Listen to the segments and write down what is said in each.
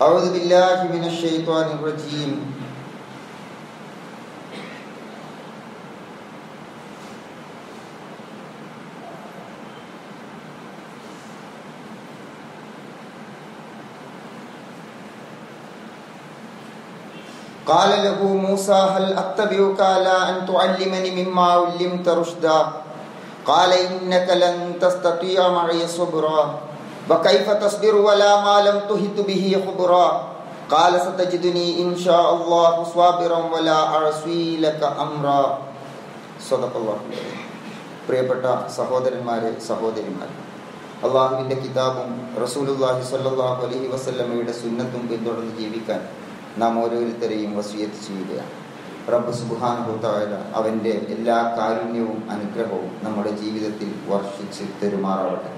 أعوذ بالله من الشيطان الرجيم قال له موسى هل أتبعك على أن تعلمني مما علمت رشدا قال إنك لن تستطيع معي صبرا وكيف تصبر ولا ما لم تهت به خبرا قال ستجدني إن شاء الله صابرا ولا أعصي لك أمرا صدق الله പ്രിയപ്പെട്ട സഹോദരന്മാരെ സഹോദരിമാരെ അള്ളാഹുവിൻ്റെ കിതാബും റസൂലുല്ലാഹി സ്വല്ലല്ലാഹു അലൈഹി വസല്ലമയുടെ സുന്നത്തും പിന്തുടർന്ന് ജീവിക്കാൻ നാം ഓരോരുത്തരെയും വസീയത്ത് ചെയ്യുകയാണ് റബ്ബ് സുബാനുഭൂത്തായ അവൻ്റെ എല്ലാ കാരുണ്യവും അനുഗ്രഹവും നമ്മുടെ ജീവിതത്തിൽ വർഷിച്ച് തെരുമാറാവട്ടെ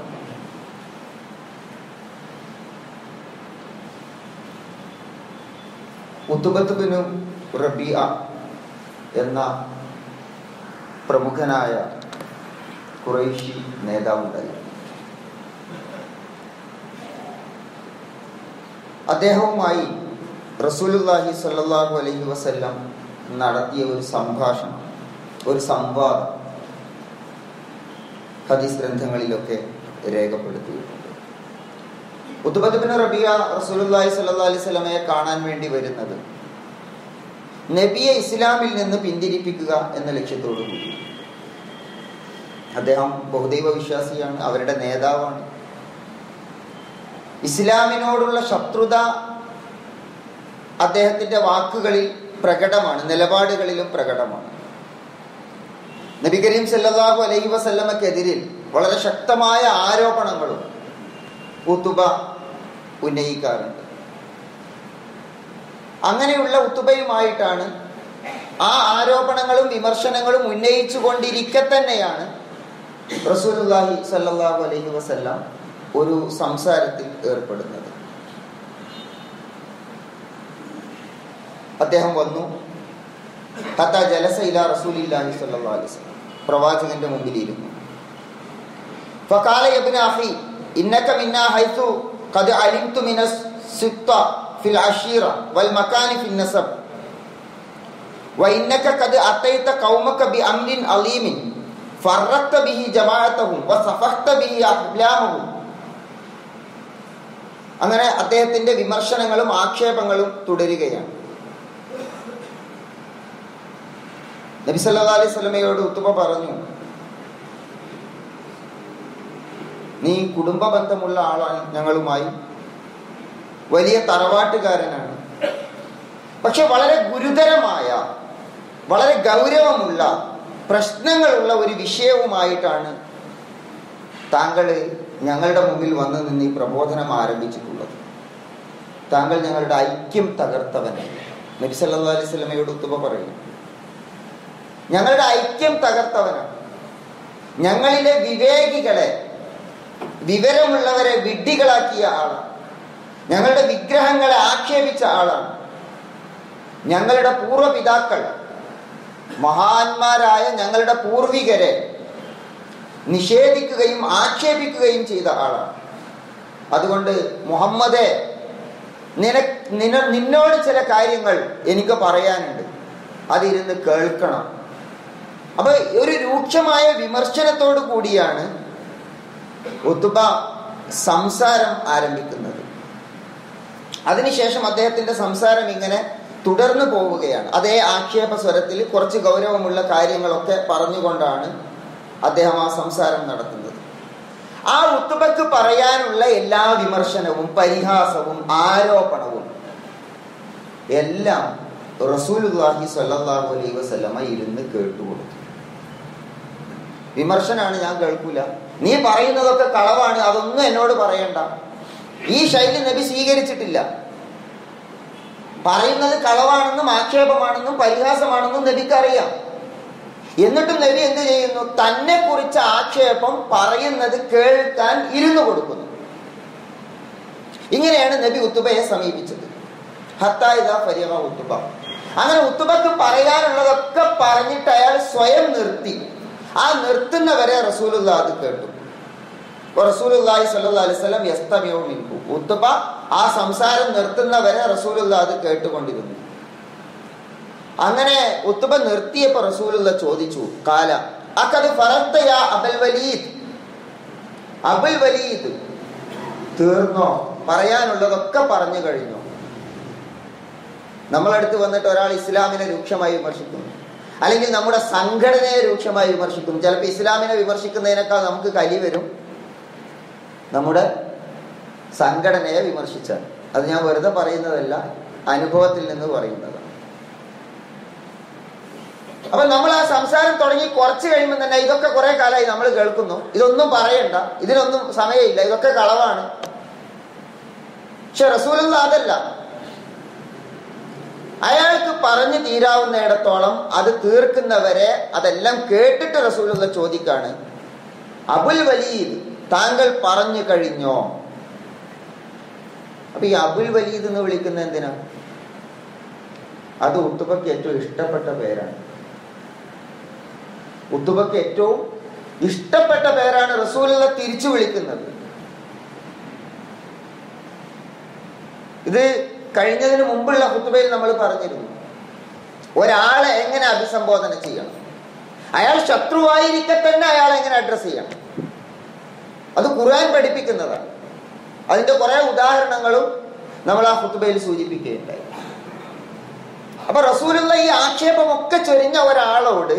ഉത്തുബത്ത് ബിനു റബിയ എന്ന പ്രമുഖനായ കുറേശി നേതാവുണ്ടായി അദ്ദേഹവുമായി റസൂലുല്ലാഹി സല്ലാഹു അലൈഹി വസല്ലം നടത്തിയ ഒരു സംഭാഷണം ഒരു സംവാദം ഹദീസ് ഗ്രന്ഥങ്ങളിലൊക്കെ രേഖപ്പെടുത്തിയിട്ടുണ്ട് ഉത്തുബത്തുബിന് റബിയ റസൂലുല്ലാഹി സല്ലാ അലൈഹി സ്വലമയെ കാണാൻ വേണ്ടി വരുന്നത് നബിയെ ഇസ്ലാമിൽ നിന്ന് പിന്തിരിപ്പിക്കുക എന്ന ലക്ഷ്യത്തോടു കൂടി അദ്ദേഹം ബഹുദൈവ വിശ്വാസിയാണ് അവരുടെ നേതാവാണ് ഇസ്ലാമിനോടുള്ള ശത്രുത അദ്ദേഹത്തിന്റെ വാക്കുകളിൽ പ്രകടമാണ് നിലപാടുകളിലും പ്രകടമാണ് നബി കരീം സല്ലാഹു അലൈഹി വസല്ലമക്കെതിരിൽ വളരെ ശക്തമായ ആരോപണങ്ങളും ഉത്തുബ ഉന്നയിക്കാറുണ്ട് അങ്ങനെയുള്ള ഉത്തുബയുമായിട്ടാണ് ആ ആരോപണങ്ങളും വിമർശനങ്ങളും ഉന്നയിച്ചു കൊണ്ടിരിക്കെ തന്നെയാണ് റസൂലുല്ലാഹി സല്ലാഹു അലൈഹി വസല്ലാം ഒരു സംസാരത്തിൽ ഏർപ്പെടുന്നത് അദ്ദേഹം വന്നു ഹത്ത ജലസ ഇല റസൂലില്ലാഹി സല്ലല്ലാഹു അലൈഹി വസല്ലം പ്രവാചകന്റെ മുമ്പിൽ ഇരുന്നു ഫഖാല ഇബ്നു അഖി ഇന്നക മിന്നാ ഹൈതു ഖദ് അലിംതു മിന സിത്ത ഫിൽ അഷീറ വൽ മകാനി ഫിൽ നസബ് وإنك قد أتيت قومك بأمر عظيم فرقت به جماعتهم وصفحت به أحلامهم അങ്ങനെ അദ്ദേഹത്തിന്റെ വിമർശനങ്ങളും ആക്ഷേപങ്ങളും തുടരുകയാണ് നബി സല്ലാ അലൈഹി സ്വലമയോട് ഉത്തുമ പറഞ്ഞു നീ കുടുംബ ബന്ധമുള്ള ആളാണ് ഞങ്ങളുമായി വലിയ തറവാട്ടുകാരനാണ് പക്ഷെ വളരെ ഗുരുതരമായ വളരെ ഗൗരവമുള്ള പ്രശ്നങ്ങളുള്ള ഒരു വിഷയവുമായിട്ടാണ് താങ്കൾ ഞങ്ങളുടെ മുമ്പിൽ വന്ന് നിന്ന് ഈ പ്രബോധനം ആരംഭിച്ചിട്ടുള്ളത് താങ്കൾ ഞങ്ങളുടെ ഐക്യം തകർത്തവനെ നബി സല്ലാ അലൈഹി സ്വലമയോട് ഉത്തുമ പറയുന്നു ഞങ്ങളുടെ ഐക്യം തകർത്തവനാണ് ഞങ്ങളിലെ വിവേകികളെ വിവരമുള്ളവരെ വിഡ്ഢികളാക്കിയ ആളാണ് ഞങ്ങളുടെ വിഗ്രഹങ്ങളെ ആക്ഷേപിച്ച ആളാണ് ഞങ്ങളുടെ പൂർവ്വപിതാക്കൾ മഹാന്മാരായ ഞങ്ങളുടെ പൂർവികരെ നിഷേധിക്കുകയും ആക്ഷേപിക്കുകയും ചെയ്ത ആളാണ് അതുകൊണ്ട് മുഹമ്മദെ നിന നിന നിന്നോട് ചില കാര്യങ്ങൾ എനിക്ക് പറയാനുണ്ട് അതിരുന്ന് കേൾക്കണം അപ്പൊ ഒരു രൂക്ഷമായ വിമർശനത്തോടു കൂടിയാണ് ഒത്തുബ സംസാരം ആരംഭിക്കുന്നത് അതിനുശേഷം അദ്ദേഹത്തിന്റെ സംസാരം ഇങ്ങനെ തുടർന്നു പോവുകയാണ് അതേ ആക്ഷേപ സ്വരത്തിൽ കുറച്ച് ഗൗരവമുള്ള കാര്യങ്ങളൊക്കെ പറഞ്ഞുകൊണ്ടാണ് അദ്ദേഹം ആ സംസാരം നടത്തുന്നത് ആ ഉത്തുബക്ക് പറയാനുള്ള എല്ലാ വിമർശനവും പരിഹാസവും ആരോപണവും എല്ലാം റസൂലുല്ലാഹി സല്ലാഹു അലൈ വസല്ലമ ഇരുന്ന് കേട്ടുകൊടുത്തു വിമർശനാണ് ഞാൻ കേൾക്കൂല നീ പറയുന്നതൊക്കെ കളവാണ് അതൊന്നും എന്നോട് പറയണ്ട ഈ ശൈലി നബി സ്വീകരിച്ചിട്ടില്ല പറയുന്നത് കളവാണെന്നും ആക്ഷേപമാണെന്നും പരിഹാസമാണെന്നും നബിക്കറിയാം എന്നിട്ടും നബി എന്ത് ചെയ്യുന്നു തന്നെ കുറിച്ച ആക്ഷേപം പറയുന്നത് കേൾക്കാൻ ഇരുന്നു കൊടുക്കുന്നു ഇങ്ങനെയാണ് നബി ഉത്തുബയെ സമീപിച്ചത് ഹത്തായിദ ഫരിയമ ഉത്തുബ അങ്ങനെ ഉത്തുബക്ക് പറയാനുള്ളതൊക്കെ പറഞ്ഞിട്ട് അയാൾ സ്വയം നിർത്തി ആ നിർത്തുന്നവരെ റസൂലുള്ള അത് കേട്ടു റസൂലുല്ലാഹി സല്ലല്ലാഹു അലൈഹി വസല്ലം യസ്തമിഉ മിൻഹു ഉത്തുബ ആ സംസാരം നിർത്തുന്നവരെ റസൂലുള്ള അത് കേട്ടുകൊണ്ടിരുന്നു അങ്ങനെ ഉത്തുബ നിർത്തിയപ്പോ റസൂലുള്ള ചോദിച്ചു കാല അക്കത് ഫറത്ത യാ അബൽ വലീദ് അബുൽ വലീദ് തീർന്നോ പറയാനുള്ളതൊക്കെ പറഞ്ഞു കഴിഞ്ഞു നമ്മളടുത്ത് വന്നിട്ട് ഒരാൾ ഇസ്ലാമിനെ രൂക്ഷമായി വിമർശിക്കുന്നു അല്ലെങ്കിൽ നമ്മുടെ സംഘടനയെ രൂക്ഷമായി വിമർശിക്കും ചിലപ്പോൾ ഇസ്ലാമിനെ വിമർശിക്കുന്നതിനേക്കാൾ നമുക്ക് കലി വരും നമ്മുടെ സംഘടനയെ വിമർശിച്ചാൽ അത് ഞാൻ വെറുതെ പറയുന്നതല്ല അനുഭവത്തിൽ നിന്ന് പറയുന്നതാണ് അപ്പൊ നമ്മൾ ആ സംസാരം തുടങ്ങി കുറച്ച് കഴിയുമ്പോൾ തന്നെ ഇതൊക്കെ കുറെ കാലമായി നമ്മൾ കേൾക്കുന്നു ഇതൊന്നും പറയണ്ട ഇതിനൊന്നും സമയമില്ല ഇതൊക്കെ കളവാണ് പക്ഷെ റസൂലുള്ള അതല്ല അയാൾക്ക് പറഞ്ഞു തീരാവുന്നിടത്തോളം അത് തീർക്കുന്നവരെ അതെല്ലാം കേട്ടിട്ട് റസൂലുള്ള ചോദിക്കാണ് അബുൽ വലീദ് താങ്കൾ പറഞ്ഞു കഴിഞ്ഞോ അപ്പൊ ഈ അബുൽ വലീദ് എന്ന് വിളിക്കുന്ന എന്തിനാ അത് ഉത്തുബക്ക് ഏറ്റവും ഇഷ്ടപ്പെട്ട പേരാണ് ഉത്തുബക്ക് ഏറ്റവും ഇഷ്ടപ്പെട്ട പേരാണ് റസൂലുള്ള തിരിച്ചു വിളിക്കുന്നത് ഇത് കഴിഞ്ഞതിന് മുമ്പുള്ള ഹുത്തുബയിൽ നമ്മൾ പറഞ്ഞിരുന്നു ഒരാളെ എങ്ങനെ അഭിസംബോധന ചെയ്യണം അയാൾ ശത്രുവായിരിക്കെ തന്നെ അയാളെ എങ്ങനെ അഡ്രസ് ചെയ്യണം അത് ഖുർആൻ പഠിപ്പിക്കുന്നതാണ് അതിന്റെ കുറെ ഉദാഹരണങ്ങളും നമ്മൾ ആ ഹുത്തുബയിൽ സൂചിപ്പിക്കുകയുണ്ടായി അപ്പൊ റസൂലുള്ള ഈ ആക്ഷേപമൊക്കെ ചൊരിഞ്ഞ ഒരാളോട്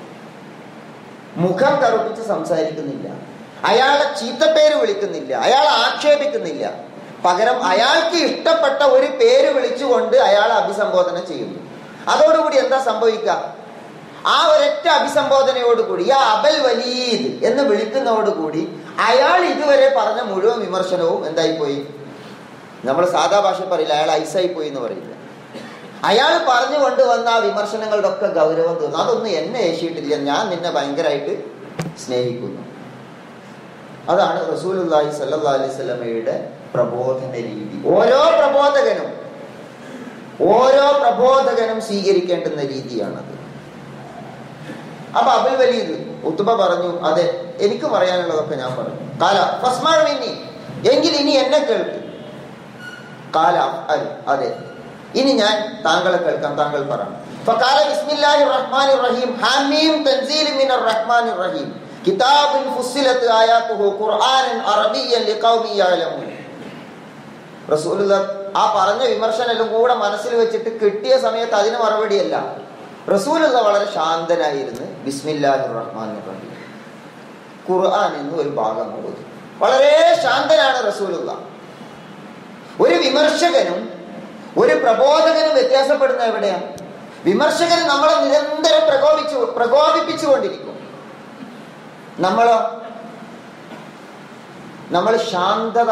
മുഖം കറുപ്പിച്ച് സംസാരിക്കുന്നില്ല അയാളെ ചീത്തപ്പേര് വിളിക്കുന്നില്ല അയാളെ ആക്ഷേപിക്കുന്നില്ല പകരം അയാൾക്ക് ഇഷ്ടപ്പെട്ട ഒരു പേര് വിളിച്ചുകൊണ്ട് അയാളെ അഭിസംബോധന ചെയ്യുന്നു അതോടുകൂടി എന്താ സംഭവിക്കുക ആ ഒരൊറ്റ അഭിസംബോധനയോടുകൂടി ആ അബൽ വലീദ് എന്ന് വിളിക്കുന്നതോടുകൂടി അയാൾ ഇതുവരെ പറഞ്ഞ മുഴുവൻ വിമർശനവും എന്തായിപ്പോയി നമ്മൾ സാധാ ഭാഷ പറയില്ല അയാൾ ഐസായി പോയി എന്ന് പറയില്ല അയാൾ പറഞ്ഞു കൊണ്ടുവന്ന ആ വിമർശനങ്ങളുടെ ഒക്കെ ഗൗരവം തീർന്നു അതൊന്നും എന്നെ ഏശിയിട്ടില്ല ഞാൻ നിന്നെ ഭയങ്കരമായിട്ട് സ്നേഹിക്കുന്നു അതാണ് റസൂലുല്ലാഹി സല്ലല്ലാഹു അലൈഹി സ്വലമയുടെ പ്രബോധന രീതി ഓരോ പ്രബോധകനും ഓരോ പ്രബോധകനും സ്വീകരിക്കേണ്ടുന്ന രീതിയാണത് അപ്പൊ അബുൽ വലീദ് ഉത്തുബ പറഞ്ഞു അതെ എനിക്ക് പറയാനുള്ളതൊക്കെ ഞാൻ പറഞ്ഞു കാല ഫസ്മാർ മിന്നി എങ്കിൽ ഇനി എന്നെ കേൾക്ക് കാല അൽ അതെ ഇനി ഞാൻ താങ്കളെ കേൾക്കാം താങ്കൾ പറഞ്ഞു فقال بسم الله الرحمن الرحيم حميم تنزيل من الرحمن الرحيم كتاب فصلت آياته قرآنا عربيا لقوم يعلمون റസൂലുള്ള ആ പറഞ്ഞ വിമർശനം കൂടെ മനസ്സിൽ വെച്ചിട്ട് കിട്ടിയ സമയത്ത് അതിന് മറുപടിയല്ല റസൂലുള്ള വളരെ ശാന്തനായിരുന്നു ബിസ്മില്ലാഹി റഹ്മാൻ റഹീം ഖുർആൻ എന്ന് ഒരു ഭാഗം ഓതി വളരെ ശാന്തനാണ് റസൂലുള്ള ഒരു വിമർശകനും ഒരു പ്രബോധകനും വ്യത്യാസപ്പെടുന്ന എവിടെയാണ് വിമർശകൻ നമ്മളെ നിരന്തരം പ്രകോപിച്ചു പ്രകോപിപ്പിച്ചുകൊണ്ടിരിക്കും നമ്മളോ നമ്മൾ ശാന്തത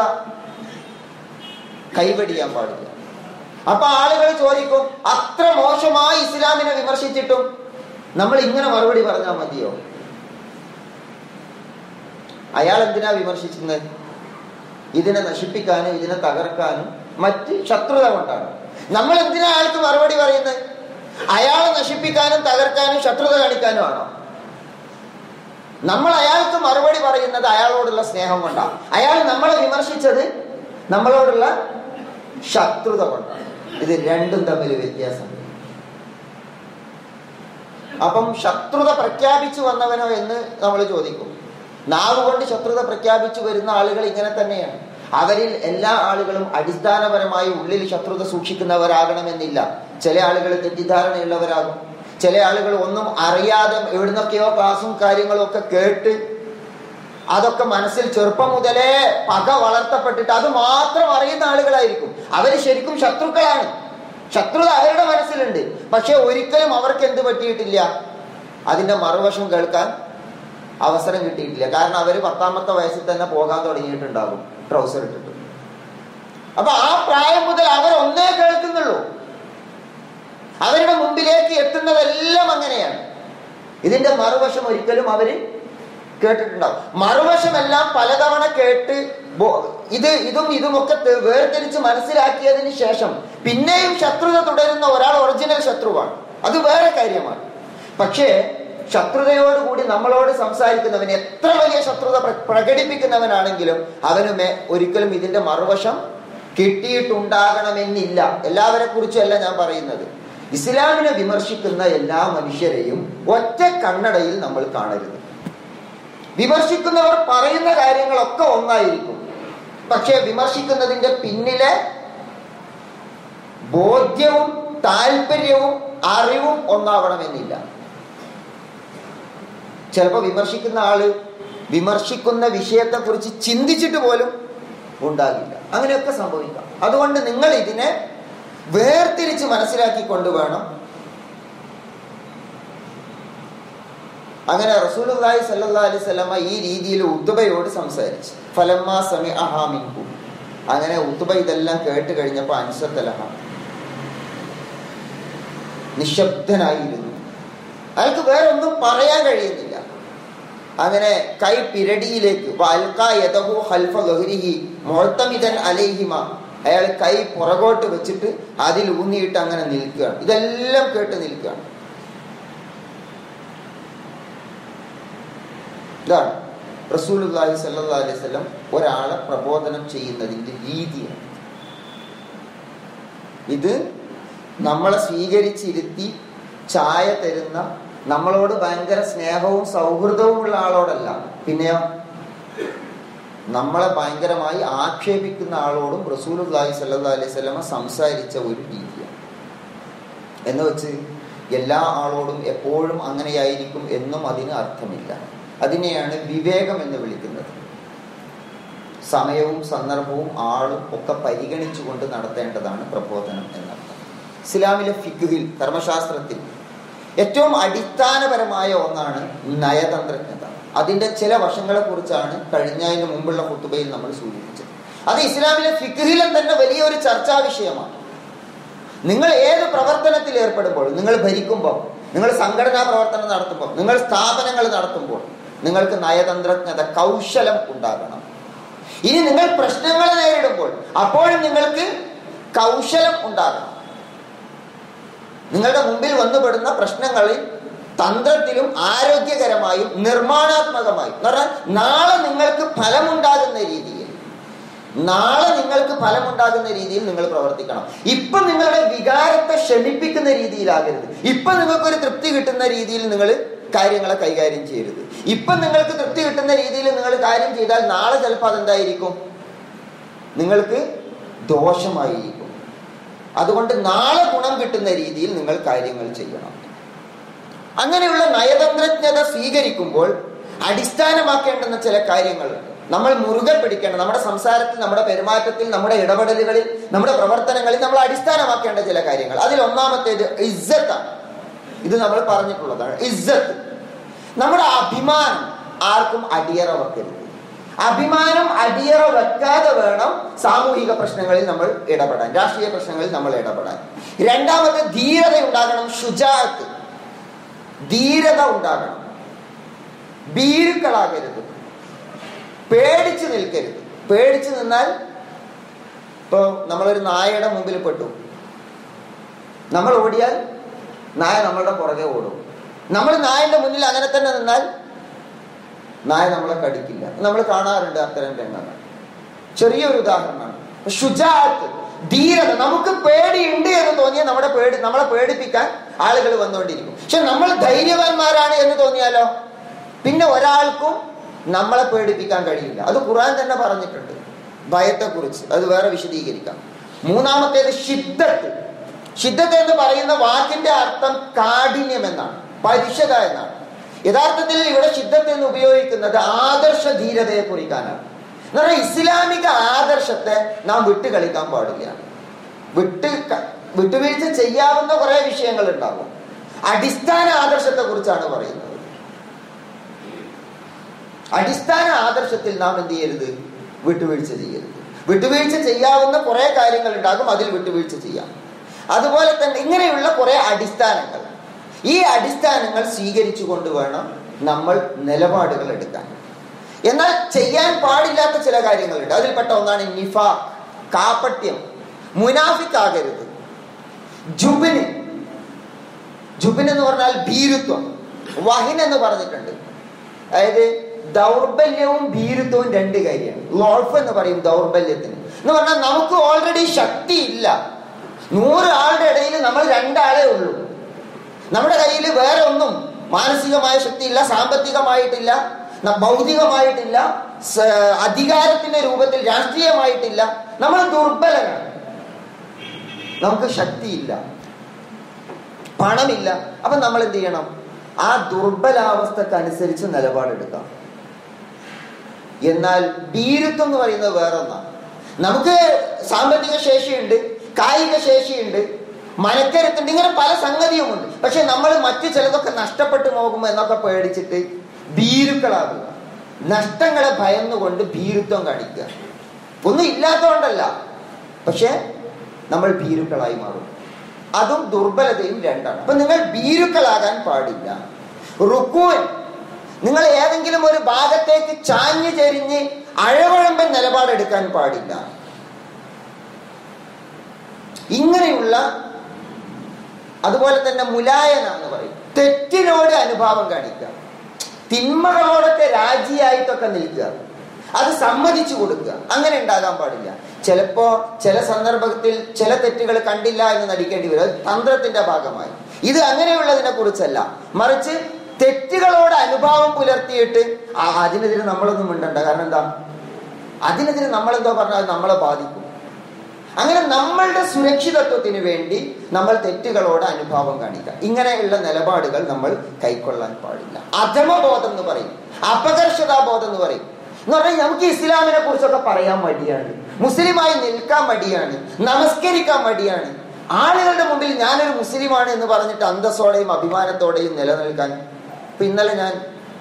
കൈവടിയാൻ പാടില്ല അപ്പൊ ആളുകൾ ചോദിക്കും അത്ര മോശമായി ഇസ്ലാമിനെ വിമർശിച്ചിട്ടും നമ്മൾ ഇങ്ങനെ മറുപടി പറഞ്ഞാൽ മതിയോ അയാൾ എന്തിനാ വിമർശിക്കുന്നത് ഇതിനെ നശിപ്പിക്കാനും ഇതിനെ തകർക്കാനും മറ്റ് ശത്രുത കൊണ്ടാണ് നമ്മൾ എന്തിനാ അയാൾക്ക് മറുപടി പറയുന്നത് അയാളെ നശിപ്പിക്കാനും തകർക്കാനും ശത്രുത കാണിക്കാനും ആണോ നമ്മൾ അയാൾക്ക് മറുപടി പറയുന്നത് അയാളോടുള്ള സ്നേഹം കൊണ്ടാണ് അയാൾ നമ്മളെ വിമർശിച്ചത് നമ്മളോടുള്ള ശത്രുത കൊണ്ടാണ് ഇത് രണ്ടും തമ്മിൽ വ്യത്യാസം അപ്പം ശത്രുത പ്രഖ്യാപിച്ചു വന്നവനോ എന്ന് നമ്മൾ ചോദിക്കും നാവ് കൊണ്ട് ശത്രുത പ്രഖ്യാപിച്ചു വരുന്ന ആളുകൾ ഇങ്ങനെ തന്നെയാണ് അവരിൽ എല്ലാ ആളുകളും അടിസ്ഥാനപരമായി ഉള്ളിൽ ശത്രുത സൂക്ഷിക്കുന്നവരാകണമെന്നില്ല ചില ആളുകൾ തെറ്റിദ്ധാരണയുള്ളവരാകും ചില ആളുകൾ ഒന്നും അറിയാതെ എവിടുന്നൊക്കെയോ ക്ലാസും കാര്യങ്ങളും ഒക്കെ കേട്ട് അതൊക്കെ മനസ്സിൽ ചെറുപ്പം മുതലേ പക വളർത്തപ്പെട്ടിട്ട് അത് മാത്രം അറിയുന്ന ആളുകളായിരിക്കും അവർ ശരിക്കും ശത്രുക്കളാണ് ശത്രുത അവരുടെ മനസ്സിലുണ്ട് പക്ഷെ ഒരിക്കലും അവർക്ക് എന്ത് പറ്റിയിട്ടില്ല അതിന്റെ മറുവശം കേൾക്കാൻ അവസരം കിട്ടിയിട്ടില്ല കാരണം അവർ പത്താമത്തെ വയസ്സിൽ തന്നെ പോകാൻ തുടങ്ങിയിട്ടുണ്ടാകും ട്രൗസർ ഇട്ടിട്ട് അപ്പൊ ആ പ്രായം മുതൽ അവർ ഒന്നേ കേൾക്കുന്നുള്ളൂ അവരുടെ മുമ്പിലേക്ക് എത്തുന്നതെല്ലാം അങ്ങനെയാണ് ഇതിന്റെ മറുവശം ഒരിക്കലും അവര് കേട്ടിട്ടുണ്ടാവും മറുവശമെല്ലാം പലതവണ കേട്ട് ഇത് ഇതും ഇതുമൊക്കെ വേർതിരിച്ച് മനസ്സിലാക്കിയതിന് ശേഷം പിന്നെയും ശത്രുത തുടരുന്ന ഒരാൾ ഒറിജിനൽ ശത്രുവാണ് അത് വേറെ കാര്യമാണ് പക്ഷേ ശത്രുതയോടുകൂടി നമ്മളോട് സംസാരിക്കുന്നവൻ എത്ര വലിയ ശത്രുത പ്ര- പ്രകടിപ്പിക്കുന്നവനാണെങ്കിലും അവന് മേ ഒരിക്കലും ഇതിന്റെ മറുവശം കിട്ടിയിട്ടുണ്ടാകണമെന്നില്ല എല്ലാവരെ കുറിച്ചല്ല ഞാൻ പറയുന്നത് ഇസ്ലാമിനെ വിമർശിക്കുന്ന എല്ലാ മനുഷ്യരെയും ഒറ്റ കണ്ണടയിൽ നമ്മൾ കാണരുത് വിമർശിക്കുന്നവർ പറയുന്ന കാര്യങ്ങളൊക്കെ ഒന്നായിരിക്കും പക്ഷെ വിമർശിക്കുന്നതിന്റെ പിന്നിലെ ബോധ്യവും താല്പര്യവും അറിവും ഒന്നാവണമെന്നില്ല ചിലപ്പോൾ വിമർശിക്കുന്ന ആള് വിമർശിക്കുന്ന വിഷയത്തെക്കുറിച്ച് ചിന്തിച്ചിട്ട് പോലും ഉണ്ടാകില്ല അങ്ങനെയൊക്കെ സംഭവിക്കാം അതുകൊണ്ട് നിങ്ങൾ ഇതിനെ വേർതിരിച്ച് മനസ്സിലാക്കിക്കൊണ്ട് വേണം അങ്ങനെ റസൂലുള്ളാഹി സല്ലല്ലാഹു അലൈഹി വസല്ലമ ഈ രീതിയിൽ ഉത്തുബയോട് സംസാരിച്ചു ഫലമ്മാ സമി അഹാമിൻകു അങ്ങനെ ഉത്തുബ ഇതെല്ലാം കേട്ട് കഴിഞ്ഞപ്പോൾ അൻസത്തലഹ നിശബ്ദനായിരുന്നു അയാൾക്ക് വേറെ ഒന്നും പറയാൻ കഴിയുന്നില്ല അങ്ങനെ കൈ പിരടിയിലേക്ക് വൽക്കാ യദഹു ഖൽഫ ഗഹ്രിഹി മുഅ്തമിദൻ അലൈഹിമ അയാൾ കൈ പുറകോട്ട് വെച്ചിട്ട് അതിൽ ഊന്നിയിട്ട് അങ്ങനെ നിൽക്കുകയാണ് ഇതെല്ലാം കേട്ട് നിൽക്കുകയാണ് ഇതാണ് റസൂലുള്ളാഹി സ്വല്ലല്ലാഹു അലൈഹി വസല്ലം ഒരാളെ പ്രബോധനം ചെയ്യുന്നതിന്റെ രീതിയാണ് ഇത് നമ്മളെ സ്വീകരിച്ചിരുത്തി ചായ തരുന്ന നമ്മളോട് ഭയങ്കര സ്നേഹവും സൗഹൃദവും ഉള്ള ആളോടല്ല പിന്നെയോ നമ്മളെ ഭയങ്കരമായി ആക്ഷേപിക്കുന്ന ആളോടും റസൂലുള്ളാഹി സ്വല്ലല്ലാഹു അലൈഹി വസല്ലമ സംസാരിച്ച ഒരു രീതിയാണ് എന്ന് വെച്ച് എല്ലാ ആളോടും എപ്പോഴും അങ്ങനെയായിരിക്കും എന്നും അതിന് അർത്ഥമില്ല അതിനെയാണ് വിവേകം എന്ന് വിളിക്കുന്നത് സമയവും സന്ദർഭവും ആളും ഒക്കെ പരിഗണിച്ചുകൊണ്ട് നടത്തേണ്ടതാണ് പ്രബോധനം എന്നർത്ഥം ഇസ്ലാമിലെ ഫിഖുഹിൽ കർമ്മശാസ്ത്രത്തിൽ ഏറ്റവും അടിസ്ഥാനപരമായ ഒന്നാണ് നയതന്ത്രജ്ഞത അതിന്റെ ചില വശങ്ങളെ കുറിച്ചാണ് കഴിഞ്ഞതിന് മുമ്പുള്ള കുത്തുബയിൽ നമ്മൾ സൂചിപ്പിച്ചത് അത് ഇസ്ലാമിലെ ഫിഖുഹിലെ തന്നെ വലിയൊരു ചർച്ചാ വിഷയമാണ് നിങ്ങൾ ഏത് പ്രവർത്തനത്തിൽ ഏർപ്പെടുമ്പോൾ നിങ്ങൾ ഭരിക്കുമ്പോൾ നിങ്ങൾ സംഘടനാ പ്രവർത്തനം നടത്തുമ്പോൾ നിങ്ങൾ സ്ഥാപനങ്ങൾ നടത്തുമ്പോൾ നിങ്ങൾക്ക് നയതന്ത്രജ്ഞത കൗശലം ഉണ്ടാകണം ഇനി നിങ്ങൾ പ്രശ്നങ്ങളെ നേരിടുമ്പോൾ അപ്പോഴും നിങ്ങൾക്ക് കൗശലം ഉണ്ടാകണം നിങ്ങളുടെ മുമ്പിൽ വന്നുപെടുന്ന പ്രശ്നങ്ങളിൽ തന്ത്രത്തിലും ആരോഗ്യകരമായും നിർമ്മാണാത്മകമായും എന്ന് പറഞ്ഞാൽ നാളെ നിങ്ങൾക്ക് ഫലമുണ്ടാകുന്ന രീതിയിൽ നാളെ നിങ്ങൾക്ക് ഫലമുണ്ടാകുന്ന രീതിയിൽ നിങ്ങൾ പ്രവർത്തിക്കണം ഇപ്പൊ നിങ്ങളുടെ വികാരത്തെ ക്ഷമിപ്പിക്കുന്ന രീതിയിലാകരുത് ഇപ്പൊ നിങ്ങൾക്കൊരു തൃപ്തി കിട്ടുന്ന രീതിയിൽ നിങ്ങൾ കാര്യങ്ങളെ കൈകാര്യം ചെയ്യരുത് ഇപ്പൊ നിങ്ങൾക്ക് തൃപ്തി കിട്ടുന്ന രീതിയിൽ നിങ്ങൾ കാര്യം ചെയ്താൽ നാളെ ചിലപ്പോൾ അതെന്തായിരിക്കും നിങ്ങൾക്ക് ദോഷമായിരിക്കും അതുകൊണ്ട് നാളെ ഗുണം കിട്ടുന്ന രീതിയിൽ നിങ്ങൾ കാര്യങ്ങൾ ചെയ്യണം അങ്ങനെയുള്ള നയതന്ത്രജ്ഞത സ്വീകരിക്കുമ്പോൾ അടിസ്ഥാനമാക്കേണ്ടുന്ന ചില കാര്യങ്ങളുണ്ട് നമ്മൾ മുറുകെ പിടിക്കേണ്ട നമ്മുടെ സംസാരത്തിൽ നമ്മുടെ പെരുമാറ്റത്തിൽ നമ്മുടെ ഇടപെടലുകളിൽ നമ്മുടെ പ്രവർത്തനങ്ങളിൽ നമ്മൾ അടിസ്ഥാനമാക്കേണ്ട ചില കാര്യങ്ങൾ അതിൽ ഒന്നാമത്തേത് ഇസ്സത്താണ് ഇത് നമ്മൾ പറഞ്ഞിട്ടുള്ളതാണ് ഇസ്സത്ത് നമ്മുടെ അഭിമാനം ആർക്കും അടിയറ വെക്കരുത് അഭിമാനം അടിയറ വെക്കാതെ വേണം സാമൂഹിക പ്രശ്നങ്ങളിൽ നമ്മൾ ഇടപെടാൻ രാഷ്ട്രീയ പ്രശ്നങ്ങളിൽ നമ്മൾ ഇടപെടാൻ രണ്ടാമത് ധീരത ഉണ്ടാകണം ഷുജാത്ത് ധീരത ഉണ്ടാകണം ഭീരുക്കളാകരുത് പേടിച്ചു നിൽക്കരുത് പേടിച്ചു നിന്നാൽ ഇപ്പൊ നമ്മളൊരു നായയുടെ മുമ്പിൽ പെട്ടു നമ്മൾ ഓടിയാൽ നായ നമ്മളുടെ പുറകെ ഓടും നമ്മൾ നായന്റെ മുന്നിൽ അങ്ങനെ തന്നെ നിന്നാൽ നായ നമ്മളെ കടിക്കില്ല നമ്മൾ കാണാറുണ്ട് അത്തരം രംഗങ്ങൾ ചെറിയൊരു ഉദാഹരണമാണ് ഷുജാത്ത് ധീരത നമുക്ക് പേടിയുണ്ട് എന്ന് തോന്നിയാൽ നമ്മുടെ പേടി നമ്മളെ പേടിപ്പിക്കാൻ ആളുകൾ വന്നുകൊണ്ടിരിക്കും പക്ഷെ നമ്മൾ ധൈര്യവാന്മാരാണ് എന്ന് തോന്നിയാലോ പിന്നെ ഒരാൾക്കും നമ്മളെ പേടിപ്പിക്കാൻ കഴിയില്ല അത് ഖുറാൻ തന്നെ പറഞ്ഞിട്ടുണ്ട് ഭയത്തെക്കുറിച്ച് അത് വേറെ വിശദീകരിക്കാം മൂന്നാമത്തേത് ഷിദ്ദത്ത് ഷിദ്ദത്ത് എന്ന് പറയുന്ന വാക്കിന്റെ അർത്ഥം കാഠിന്യം എന്നാണ് പരിശത എന്നാണ് യഥാർത്ഥത്തിൽ ഇവിടെ ഷിദ്ദത്ത് എന്ന് ഉപയോഗിക്കുന്നത് ആദർശ ധീരതയെ കുറിക്കാനാണ് എന്ന് പറഞ്ഞാൽ ഇസ്ലാമിക ആദർശത്തെ നാം വിട്ടുകളിക്കാൻ പാടില്ല വിട്ട് ക- വിട്ടുവീഴ്ച ചെയ്യാവുന്ന കുറെ വിഷയങ്ങൾ ഉണ്ടാകും അടിസ്ഥാന ആദർശത്തെ കുറിച്ചാണ് പറയുന്നത് അടിസ്ഥാന ആദർശത്തിൽ നാം എന്ത് ചെയ്യരുത് വിട്ടുവീഴ്ച ചെയ്യരുത് വിട്ടുവീഴ്ച ചെയ്യാവുന്ന കുറെ കാര്യങ്ങൾ ഉണ്ടാകും അതിൽ വിട്ടുവീഴ്ച ചെയ്യാം അതുപോലെ തന്നെ ഇങ്ങനെയുള്ള കുറെ അടിസ്ഥാനങ്ങൾ ഈ അടിസ്ഥാനങ്ങൾ സ്വീകരിച്ചു കൊണ്ട് വേണം നമ്മൾ നിലപാടുകൾ എടുക്കാൻ എന്നാൽ ചെയ്യാൻ പാടില്ലാത്ത ചില കാര്യങ്ങളുണ്ട് അതിൽപ്പെട്ട ഒന്നാണ് നിഫാ കാപ്പട്യം മുനാഫിക് ആകരുത് ജുബിന് ജുബിൻ എന്ന് പറഞ്ഞാൽ ഭീരുത്വം വഹിൻ എന്ന് പറഞ്ഞിട്ടുണ്ട് അതായത് ദൗർബല്യവും ഭീരുത്വവും രണ്ട് കാര്യമാണ് ലോൾഫ് എന്ന് പറയും ദൗർബല്യത്തിന് എന്ന് പറഞ്ഞാൽ നമുക്ക് ഓൾറെഡി ശക്തി ഇല്ല നൂറ് ആളുടെ ഇടയിൽ നമ്മൾ രണ്ടാളേ ഉള്ളൂ നമ്മുടെ കയ്യിൽ വേറെ ഒന്നും മാനസികമായ ശക്തിയില്ല സാമ്പത്തികമായിട്ടില്ല ന- ഭൗതികമായിട്ടില്ല സ- അധികാരത്തിന്റെ രൂപത്തിൽ രാഷ്ട്രീയമായിട്ടില്ല നമ്മൾ ദുർബലരാണ് നമുക്ക് ശക്തിയില്ല പണമില്ല അപ്പൊ നമ്മൾ എന്ത് ചെയ്യണം ആ ദുർബലാവസ്ഥക്കനുസരിച്ച് നിലപാടെടുക്കാം എന്നാൽ ഭീരുത്വം എന്ന് പറയുന്നത് വേറെ ഒന്നാണ് നമുക്ക് സാമ്പത്തിക ശേഷിയുണ്ട് കായിക ശേഷിയുണ്ട് മനക്കരുത്തുണ്ട് ഇങ്ങനെ പല സംഗതിയുമുണ്ട് പക്ഷെ നമ്മൾ മറ്റു ചിലതൊക്കെ നഷ്ടപ്പെട്ടു പോകുമോ എന്നൊക്കെ പേടിച്ചിട്ട് ഭീരുക്കളാകുക നഷ്ടങ്ങളെ ഭയന്നുകൊണ്ട് ഭീരുത്വം കാണിക്കുക ഒന്നും ഇല്ലാത്തതുകൊണ്ടല്ല പക്ഷെ നമ്മൾ ഭീരുക്കളായി മാറും അതും ദുർബലതയും രണ്ടാണ് അപ്പൊ നിങ്ങൾ ഭീരുക്കളാകാൻ പാടില്ല റുക്കൂൻ നിങ്ങൾ ഏതെങ്കിലും ഒരു ഭാഗത്തേക്ക് ചാഞ്ഞു ചെരിഞ്ഞ് അഴവഴമ്പൻ നിലപാടെടുക്കാൻ പാടില്ല ഇങ്ങനെയുള്ള അതുപോലെ തന്നെ മുലായന എന്ന് പറയും തെറ്റിനോട് അനുഭാവം കാണിക്കുക തിന്മകളോടൊക്കെ രാജിയായിട്ടൊക്കെ നിൽക്കുക അത് സമ്മതിച്ചു കൊടുക്കുക അങ്ങനെ ഉണ്ടാകാൻ പാടില്ല ചിലപ്പോ ചില സന്ദർഭത്തിൽ ചില തെറ്റുകൾ കണ്ടില്ല എന്ന് നടിക്കേണ്ടി വരും അത് തന്ത്രത്തിന്റെ ഭാഗമായി ഇത് അങ്ങനെയുള്ളതിനെ കുറിച്ചല്ല മറിച്ച് തെറ്റുകളോട് അനുഭാവം പുലർത്തിയിട്ട് ആ അതിനെതിരെ നമ്മളൊന്നും മിണ്ടണ്ട കാരണം എന്താ അതിനെതിരെ നമ്മളെന്തോ പറഞ്ഞാൽ അത് നമ്മളെ ബാധിക്കും അങ്ങനെ നമ്മളുടെ സുരക്ഷിതത്വത്തിന് വേണ്ടി നമ്മൾ തെറ്റുകളോട് അനുഭാവം കാണിക്കുക ഇങ്ങനെയുള്ള നിലപാടുകൾ നമ്മൾ കൈക്കൊള്ളാൻ പാടില്ല അധമബോധം എന്ന് പറയും അപകർഷതാബോധം എന്ന് പറയും എന്ന് പറഞ്ഞാൽ നമുക്ക് ഇസ്ലാമിനെ കുറിച്ചൊക്കെ പറയാൻ മടിയാണ് മുസ്ലിമായി നിൽക്കാൻ മടിയാണ് നമസ്കരിക്കാൻ മടിയാണ് ആളുകളുടെ മുമ്പിൽ ഞാനൊരു മുസ്ലിമാണ് എന്ന് പറഞ്ഞിട്ട് അന്തസ്സോടെയും അഭിമാനത്തോടെയും നിലനിൽക്കാൻ ഇപ്പൊ ഇന്നലെ ഞാൻ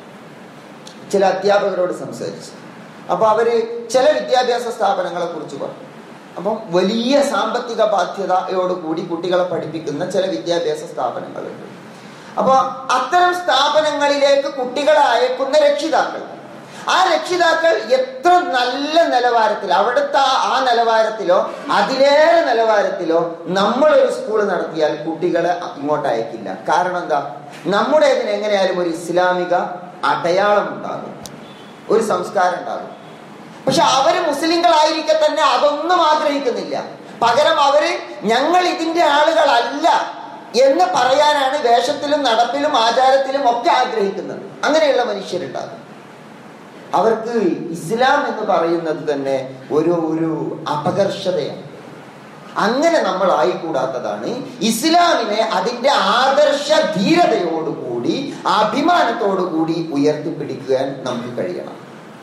ചില അധ്യാപകരോട് സംസാരിച്ചു അപ്പൊ അവര് ചില വിദ്യാഭ്യാസ സ്ഥാപനങ്ങളെ കുറിച്ച് പറഞ്ഞു അപ്പം വലിയ സാമ്പത്തിക ബാധ്യതയോടുകൂടി കുട്ടികളെ പഠിപ്പിക്കുന്ന ചില വിദ്യാഭ്യാസ സ്ഥാപനങ്ങളുണ്ട് അപ്പൊ അത്തരം സ്ഥാപനങ്ങളിലേക്ക് കുട്ടികളെ അയക്കുന്ന രക്ഷിതാക്കൾ ആ രക്ഷിതാക്കൾ എത്ര നല്ല നിലവാരത്തിൽ അവിടുത്തെ ആ- ആ നിലവാരത്തിലോ അതിലേറെ നിലവാരത്തിലോ നമ്മളൊരു സ്കൂൾ നടത്തിയാൽ കുട്ടികളെ ഇങ്ങോട്ട് അയക്കില്ല കാരണം എന്താ നമ്മുടേതിന് എങ്ങനെയായാലും ഒരു ഇസ്ലാമിക അടയാളം ഉണ്ടാകും ഒരു സംസ്കാരം ഉണ്ടാകും പക്ഷെ അവര് മുസ്ലിങ്ങളായിരിക്കെ തന്നെ അതൊന്നും ആഗ്രഹിക്കുന്നില്ല പകരം അവര് ഞങ്ങൾ ഇതിന്റെ ആളുകളല്ല എന്ന് പറയാനാണ് വേഷത്തിലും നടപ്പിലും ആചാരത്തിലും ഒക്കെ ആഗ്രഹിക്കുന്നത് അങ്ങനെയുള്ള മനുഷ്യരുണ്ടാകും അവർക്ക് ഇസ്ലാം എന്ന് പറയുന്നത് തന്നെ ഒരു ഒരു അപകർഷതയാണ് അങ്ങനെ നമ്മൾ ആയിക്കൂടാത്തതാണ് ഇസ്ലാമിനെ അതിന്റെ ആദർശ ധീരതയോടുകൂടി അഭിമാനത്തോടുകൂടി ഉയർത്തിപ്പിടിക്കാൻ നമുക്ക് കഴിയണം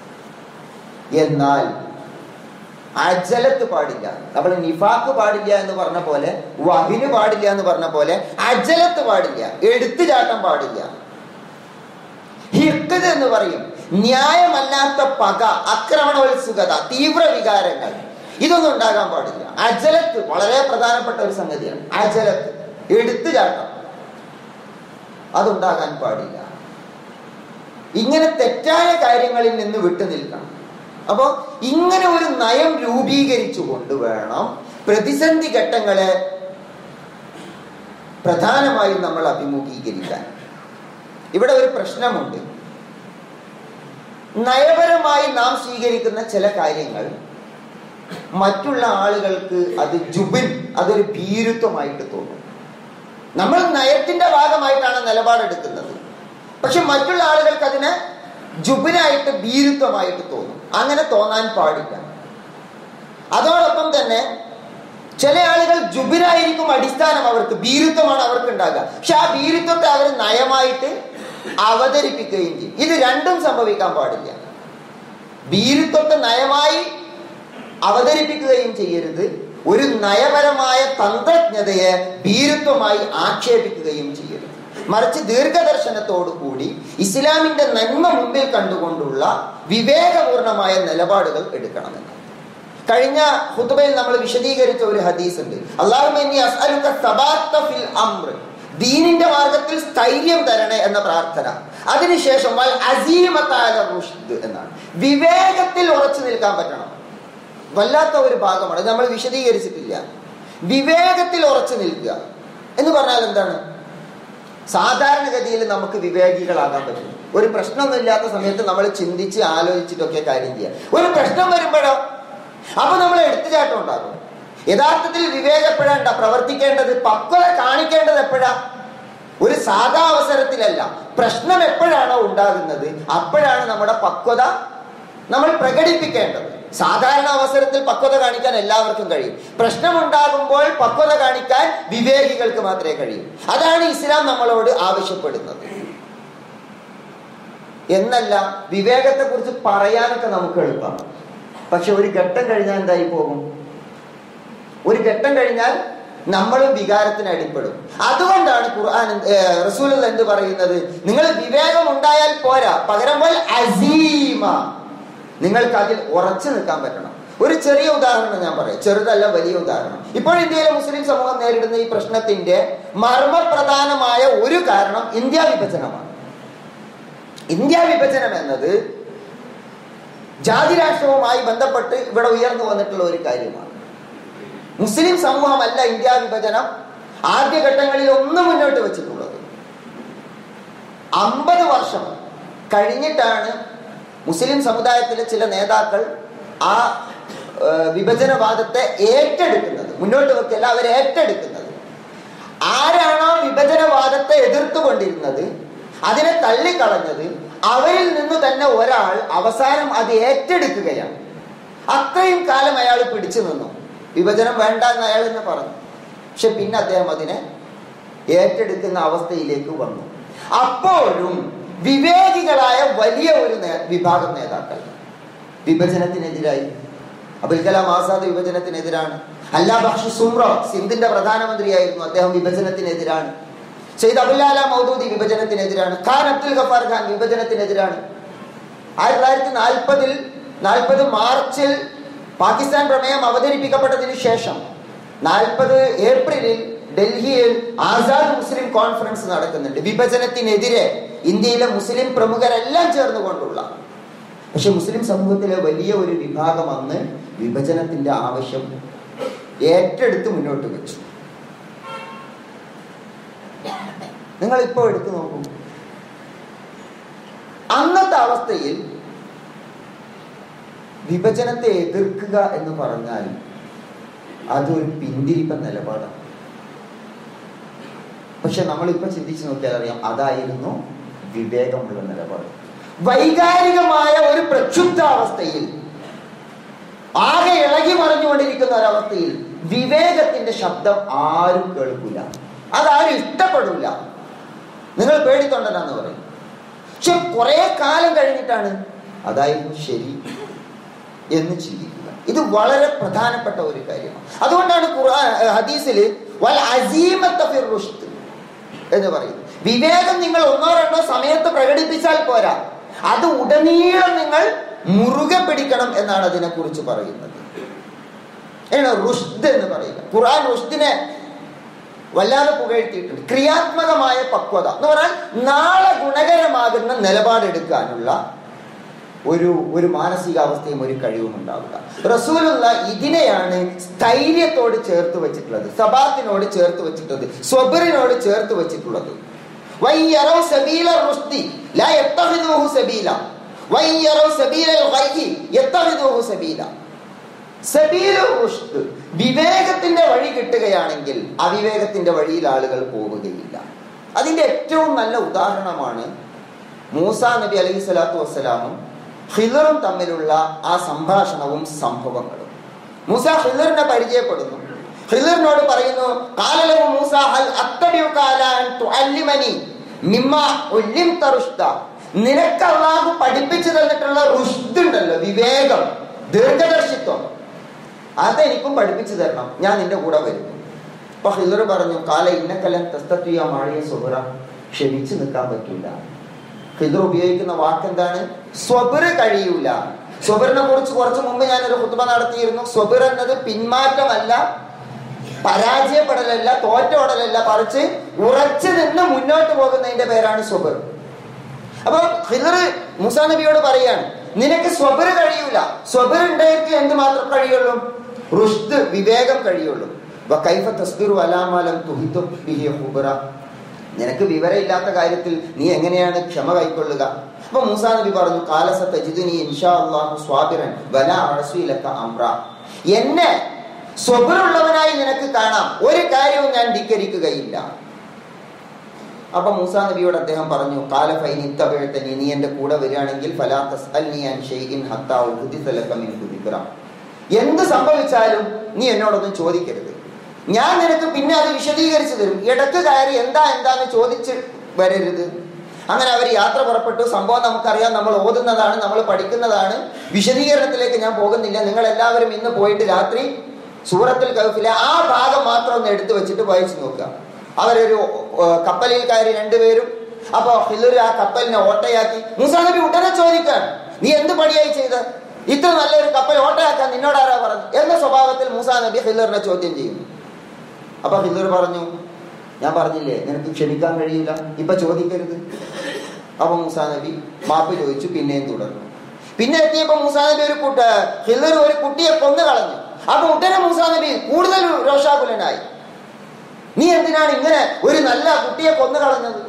എന്നാൽ അജലത്ത് പാടില്ല നമ്മൾ നിഫാക്ക് പാടില്ല എന്ന് പറഞ്ഞ പോലെ വഹിന് പാടില്ല എന്ന് പറഞ്ഞ പോലെ അജലത്ത് പാടില്ല എടുത്തുചാട്ടം പാടില്ല ഹിക്കത് എന്ന് പറയും ന്യായമല്ലാത്ത പക ആക്രമണോത്സുകത തീവ്ര വികാരങ്ങൾ ഇതൊന്നും ഉണ്ടാകാൻ പാടില്ല അജലത്ത് വളരെ പ്രധാനപ്പെട്ട ഒരു സംഗതിയാണ് അജലത്ത് എടുത്തുചാട്ടം അതുണ്ടാകാൻ പാടില്ല ഇങ്ങനെ തെറ്റായ കാര്യങ്ങളിൽ നിന്ന് വിട്ടു നിൽക്കണം അപ്പോ ഇങ്ങനെ ഒരു നയം രൂപീകരിച്ചുകൊണ്ട് വേണം പ്രതിസന്ധി ഘട്ടങ്ങളെ പ്രധാനമായും നമ്മൾ അഭിമുഖീകരിക്കാൻ ഇവിടെ ഒരു പ്രശ്നമുണ്ട് നയപരമായി നാം സ്വീകരിക്കുന്ന ചില കാര്യങ്ങൾ മറ്റുള്ള ആളുകൾക്ക് അത് ജുബിൻ അതൊരു ഭീരുത്വമായിട്ട് തോന്നും നമ്മൾ നയത്തിന്റെ ഭാഗമായിട്ടാണ് നിലപാടെടുക്കുന്നത് പക്ഷെ മറ്റുള്ള ആളുകൾക്ക് അതിനെ ജുബിനായിട്ട് ഭീരുത്വമായിട്ട് തോന്നും അങ്ങനെ തോന്നാൻ പാടില്ല അതോടൊപ്പം തന്നെ ചില ആളുകൾ ജുബിനായിരിക്കും അടിസ്ഥാനം അവർക്ക് ഭീരുത്വമാണ് അവർക്ക് ഉണ്ടാകുക പക്ഷെ ആ ഭീരുത്വത്തെ അവർ നയമായിട്ട് അവതരിപ്പിക്കുകയും ചെയ്യും ഇത് രണ്ടും സംഭവിക്കാൻ പാടില്ല ഭീരുത്വത്തെ നയമായി അവതരിപ്പിക്കുകയും ചെയ്യരുത് ഒരു നയപരമായ തന്ത്രജ്ഞതയെ ഭീരുത്വമായി ആക്ഷേപിക്കുകയും ചെയ്യരുത് മറിച്ച് ദീർഘദർശനത്തോടു കൂടി ഇസ്ലാമിന്റെ നന്മ മുമ്പിൽ കണ്ടുകൊണ്ടുള്ള വിവേകപൂർണമായ നിലപാടുകൾ എടുക്കണമെന്ന് കഴിഞ്ഞ ഹുതുബയിൽ നമ്മൾ വിശദീകരിച്ച ഒരു ഹദീസ് ഉണ്ട് അള്ളാഹു ദീനിന്റെ മാർഗത്തിൽ സ്ഥൈര്യം തരണേ എന്ന പ്രാർത്ഥന അതിനുശേഷം വൽ അസീമത്തായ റുഷ്ദ് എന്നാണ് വിവേകത്തിൽ ഉറച്ചു നിൽക്കാൻ പറ്റണം വല്ലാത്ത ഒരു ഭാഗമാണ് ഇത് നമ്മൾ വിശദീകരിച്ചിട്ടില്ല വിവേകത്തിൽ ഉറച്ചു നിൽക്കുക എന്ന് പറഞ്ഞാൽ എന്താണ് സാധാരണഗതിയിൽ നമുക്ക് വിവേകികളാകാൻ പറ്റും ഒരു പ്രശ്നമൊന്നുമില്ലാത്ത സമയത്ത് നമ്മൾ ചിന്തിച്ച് ആലോചിച്ചിട്ടൊക്കെ കാര്യം ചെയ്യാം ഒരു പ്രശ്നം വരുമ്പോഴോ അപ്പൊ നമ്മൾ എടുത്തുചാട്ടം ഉണ്ടാകും യഥാർത്ഥത്തിൽ വിവേകം എപ്പോഴാണ് പ്രവർത്തിക്കേണ്ടത് പക്വത കാണിക്കേണ്ടത് എപ്പോഴാ ഒരു സാധാ അവസരത്തിലല്ല പ്രശ്നം എപ്പോഴാണോ ഉണ്ടാകുന്നത് അപ്പോഴാണ് നമ്മുടെ പക്വത നമ്മൾ പ്രകടിപ്പിക്കേണ്ടത് സാധാരണ അവസരത്തിൽ പക്വത കാണിക്കാൻ എല്ലാവർക്കും കഴിയും പ്രശ്നമുണ്ടാകുമ്പോൾ പക്വത കാണിക്കാൻ വിവേകികൾക്ക് മാത്രമേ കഴിയൂ അതാണ് ഇസ്ലാം നമ്മളോട് ആവശ്യപ്പെടുന്നത് എന്നല്ല വിവേകത്തെ കുറിച്ച് പറയാനൊക്കെ നമുക്ക് എളുപ്പമാണ് പക്ഷെ ഒരു ഘട്ടം കഴിഞ്ഞാൽ എന്തായി പോകും ഒരു ഘട്ടം കഴിഞ്ഞാൽ നമ്മളും വികാരത്തിന് അടിപ്പെടും അതുകൊണ്ടാണ് ഖുർആൻ റസൂൽ എന്ത് പറയുന്നത് നിങ്ങൾ വിവേകം ഉണ്ടായാൽ പോരാ പകരം പോൽ അസീമ നിങ്ങൾക്ക് അതിൽ ഉറച്ചു നിൽക്കാൻ പറ്റണം ഒരു ചെറിയ ഉദാഹരണം ഞാൻ പറയാം ചെറുതല്ല വലിയ ഉദാഹരണം ഇപ്പോൾ ഇന്ത്യയിലെ മുസ്ലിം സമൂഹം നേരിടുന്ന ഈ പ്രശ്നത്തിന്റെ മർമ്മപ്രധാനമായ ഒരു കാരണം ഇന്ത്യ വിഭജനമാണ് ഇന്ത്യ വിഭജനം എന്നത് ജാതിരാഷ്ട്രവുമായി ബന്ധപ്പെട്ട് ഇവിടെ ഉയർന്നു വന്നിട്ടുള്ള ഒരു കാര്യമാണ് മുസ്ലിം സമൂഹമല്ല ഇന്ത്യ വിഭജനം ആദ്യഘട്ടങ്ങളിൽ ഒന്നും മുന്നോട്ട് വെച്ചിട്ടുള്ളത് അമ്പത് വർഷം കഴിഞ്ഞിട്ടാണ് മുസ്ലിം സമുദായത്തിലെ ചില നേതാക്കൾ ആ വിഭജനവാദത്തെ ഏറ്റെടുക്കുന്നത് മുന്നോട്ട് വെക്കല്ല അവർ ഏറ്റെടുക്കുന്നത് ആരാണോ വിഭജനവാദത്തെ എതിർത്തുകൊണ്ടിരുന്നത് അതിനെ തള്ളിക്കളഞ്ഞത് അവരിൽ നിന്ന് തന്നെ ഒരാൾ അവസാനം അത് ഏറ്റെടുക്കുകയാണ് അത്രയും കാലം അയാൾ പിടിച്ചു നിന്നു വിഭജനം വേണ്ട എന്ന് അയാൾ തന്നെ പറഞ്ഞു പക്ഷെ പിന്നെ അദ്ദേഹം അതിനെ ഏറ്റെടുക്കുന്ന അവസ്ഥയിലേക്ക് വന്നു അപ്പോഴും വിവേകികളായ വലിയ ഒരു വിഭാഗം നേതാക്കൾ വിഭജനത്തിനെതിരായി അബുൽ കലാം ആസാദ് വിഭജനത്തിനെതിരാണ് അല്ലാ ബക്ഷ് സുമ്രോ സിന്ധിന്റെ പ്രധാനമന്ത്രിയായിരുന്നു അദ്ദേഹം വിഭജനത്തിനെതിരാണ് സെയ്ദ് അബുല്ലാല മൗദൂദി വിഭജനത്തിനെതിരാണ് ഖാൻ അബ്ദുൽ ഗഫാർ ഖാൻ വിഭജനത്തിനെതിരാണ് ആയിരത്തി തൊള്ളായിരത്തി നാൽപ്പതിൽ നാൽപ്പത് മാർച്ചിൽ പാകിസ്ഥാൻ പ്രമേയം അവതരിപ്പിക്കപ്പെട്ടതിന് ശേഷം നാൽപ്പത് ഏപ്രിലിൽ ഡൽഹിയിൽ ആസാദ് മുസ്ലിം കോൺഫറൻസ് നടക്കുന്നുണ്ട് വിഭജനത്തിനെതിരെ ഇന്ത്യയിലെ മുസ്ലിം പ്രമുഖരെല്ലാം ചേർന്നുകൊണ്ടുള്ള പക്ഷെ മുസ്ലിം സമൂഹത്തിലെ വലിയ ഒരു വിഭാഗം അന്ന് വിഭജനത്തിന്റെ ആവശ്യം ഏറ്റെടുത്ത് മുന്നോട്ട് വെച്ചു നിങ്ങൾ ഇപ്പോൾ എടുത്തു നോക്കൂ അന്നത്തെ അവസ്ഥയിൽ വിഭജനത്തെ എതിർക്കുക എന്ന് പറഞ്ഞാൽ അതൊരു പിന്തിരിപ്പ നിലപാടാണ് പക്ഷെ നമ്മളിപ്പോ ചിന്തിച്ചു നോക്കിയാൽ അറിയാം അതായിരുന്നു വിവേകമുള്ള നിലപാട് വൈകാരികമായ ഒരു പ്രക്ഷുബ്ധാവസ്ഥയിൽ ആകെ ഇളകി മറിഞ്ഞുകൊണ്ടിരിക്കുന്ന ഒരവസ്ഥയിൽ വിവേകത്തിന്റെ ശബ്ദം ആരും കേൾക്കില്ല അതാരും ഇഷ്ടപ്പെടില്ല നിങ്ങൾ പേടിത്തൊണ്ടനാന്ന് പറയും പക്ഷെ കുറെ കാലം കഴിഞ്ഞിട്ടാണ് അതായിരുന്നു ശരി എന്ന് ചിന്തിക്കുക ഇത് വളരെ പ്രധാനപ്പെട്ട ഒരു കാര്യമാണ് അതുകൊണ്ടാണ് ഖുർആൻ ഹദീസിൽ വൽ അസീമത്ത ഫിർ റുഷ്ദ് എന്ന് പറയുന്നത് വിവേകം നിങ്ങൾ ഒന്നോ രണ്ടോ സമയത്ത് പ്രകടിപ്പിച്ചാൽ പോരാ അത് ഉടനീളം നിങ്ങൾ മുറുകെ പിടിക്കണം എന്നാണ് അതിനെ കുറിച്ച് പറയുന്നത് ഏതാണ് റുഷ്ദ് എന്ന് പറയുക ഖുർആൻ റുഷ്ദിനെ വല്ലാതെ പുകഴ്ത്തിയിട്ടുണ്ട് ക്രിയാത്മകമായ പക്വത എന്ന് പറഞ്ഞാൽ നാളെ ഗുണകരമാകുന്ന നിലപാടെടുക്കാനുള്ള ഒരു ഒരു മാനസികാവസ്ഥയും ഒരു കഴിവും ഉണ്ടാവുക റസൂലുള്ള ഇതിനെയാണ് സ്ഥൈര്യത്തോട് ചേർത്ത് വെച്ചിട്ടുള്ളത് സബാത്തിനോട് ചേർത്ത് വെച്ചിട്ടുള്ളത് സ്വബറിനോട് ചേർത്ത് വെച്ചിട്ടുള്ളത് വയ്യറോ സബീല റുഷ്ദി ലാ യത്തഹിദൂഹു സബീല വയ്യറോ സബീല ഗയ്യി യത്തഹിദൂഹു സബീല സബീല റുഷ്ദ് വിവേകത്തിന്റെ വഴി കിട്ടുകയാണെങ്കിൽ അവിവേകത്തിന്റെ വഴിയിൽ ആളുകൾ പോവുകയില്ല അതിന്റെ ഏറ്റവും നല്ല ഉദാഹരണമാണ് മൂസ നബി അലൈഹി സ്വലാത്തു വസ്സലാമും ഹിലറും തമ്മിലുള്ള ആ സംഭാഷണവും സംഭവങ്ങളും മൂസ ഹിലറിനെ പരിചയപ്പെടുന്നു ഹിലറിനോട് പറയുന്നു കാലലവു മൂസ ഹൽ അത്തബിയുകാലി മിമ്മ ഉല്ലിം തറുഷ്ദ നിനക്ക് അള്ളാഹു പഠിപ്പിച്ചു തന്നിട്ടുള്ള റുഷ്ദ് ഉണ്ടല്ലോ വിവേകം ദീർഘദർശിത്വം അതെനിക്കും പഠിപ്പിച്ചു തരണം ഞാൻ നിന്റെ കൂടെ വരുന്നു അപ്പൊ ഹിലർ പറഞ്ഞു കാല ഇന്നക്കലൻ തസ്തത്വ മാഴിയ സുഹറ ക്ഷമിച്ചു നിൽക്കാൻ പറ്റൂല ഹിദർ ഉപയോഗിക്കുന്ന വാക്ക് എന്താണ് സ്വബിറ് കഴിയൂല സ്വബിറിനെ കുറിച്ച് കുറച്ച് മുമ്പ് ഞാനൊരു കുത്തുമ നടത്തിയിരുന്നു സ്വബിർ എന്നത് പിന്മാറ്റമല്ല പരാജയപ്പെടലല്ല തോറ്റോടലല്ല പറിച്ച് ഉറച്ചു നിന്ന് മുന്നോട്ട് പോകുന്നതിന്റെ പേരാണ് സ്വബിർ അപ്പൊ ഹിദർ മുസാ നബിയോട് പറയാണ് നിനക്ക് സ്വബിർ കഴിയൂല സ്വബിർ ഉണ്ടായിരിക്കും എന്ത് മാത്രം കഴിയുള്ളൂ റുഷ്ദ് വിവേകം കഴിയുള്ളൂ കൈഫ തസ്ദിറു അലാമലം തുഹിത്തു ബിഹി ഖുബറ നിനക്ക് വിവരമില്ലാത്ത കാര്യത്തിൽ നീ എങ്ങനെയാണ് ക്ഷമ കൈക്കൊള്ളുക അപ്പൊ മൂസാ നബി പറഞ്ഞു കാലസ തജിദുനി ഇൻഷാ അള്ളാഹു സ്വാബിറൻ വല അഴസുലക്ക അമ്ര എന്നെ സ്വബറുള്ളവനായി നിനക്ക് കാണാം ഒരു കാര്യവും ഞാൻ ധിക്കരിക്കുകയില്ല അപ്പൊ മൂസാ നബിയോട് അദ്ദേഹം പറഞ്ഞു കാല ഫൈനിത്തപഴത്തനി നീ എന്റെ കൂടെ വരികയാണെങ്കിൽ ഫലാ തസ്അൽനി അൻ ഷൈഇൻ ഹത്താ ഉഹ്ദിസ ലക മിൻഹു ദിക്റ എന്ത് സംഭവിച്ചാലും നീ എന്നോടൊന്നും ചോദിക്കരുത് ഞാൻ നിനക്ക് പിന്നെ അത് വിശദീകരിച്ചു തരും ഇടക്ക് കയറി എന്താ എന്താന്ന് ചോദിച്ച് വരരുത് അങ്ങനെ അവർ യാത്ര പുറപ്പെട്ടു സംഭവം നമുക്കറിയാം നമ്മൾ ഓതുന്നതാണ് നമ്മൾ പഠിക്കുന്നതാണ് വിശദീകരണത്തിലേക്ക് ഞാൻ പോകുന്നില്ല നിങ്ങൾ എല്ലാവരും ഇന്ന് പോയിട്ട് രാത്രി സൂറത്തിൽ കൗഫിലെ ആ ഭാഗം മാത്രം ഒന്ന് എടുത്തു വെച്ചിട്ട് വായിച്ചു നോക്കുക അവരൊരു ഏർ, കപ്പലിൽ കയറി രണ്ടുപേരും അപ്പൊ ഹില്ലൂർ ആ കപ്പലിനെ ഓട്ടയാക്കി മൂസാ നബി ഉടനെ ചോദിക്കാൻ നീ എന്ത് പണിയായി ചെയ്ത് ഇത്ര നല്ലൊരു കപ്പൽ ഓട്ടയാക്കാൻ നിന്നോട് ആരാ പറഞ്ഞു എന്ന സ്വഭാവത്തിൽ മൂസാ നബി ഹില്ലറിനെ ചോദ്യം ചെയ്യുന്നു അപ്പൊ ഹില്ലർ പറഞ്ഞു ഞാൻ പറഞ്ഞില്ലേ നിനക്ക് ക്ഷമിക്കാൻ കഴിയില്ല ഇപ്പൊ ചോദിക്കരുത് അപ്പൊ മൂസാ നബി മാപ്പ് ചോദിച്ചു പിന്നെയും തുടർന്നു പിന്നെ എത്തിയപ്പോ മൂസാ നബി ഒരു കുട്ട ഹില്ലർ ഒരു കുട്ടിയെ കൊന്നു കളഞ്ഞു അപ്പൊ ഉടനെ മൂസാ നബി കൂടുതൽ രോഷാകുലനായി നീ എന്തിനാണ് ഇങ്ങനെ ഒരു നല്ല കുട്ടിയെ കൊന്നു കളഞ്ഞത്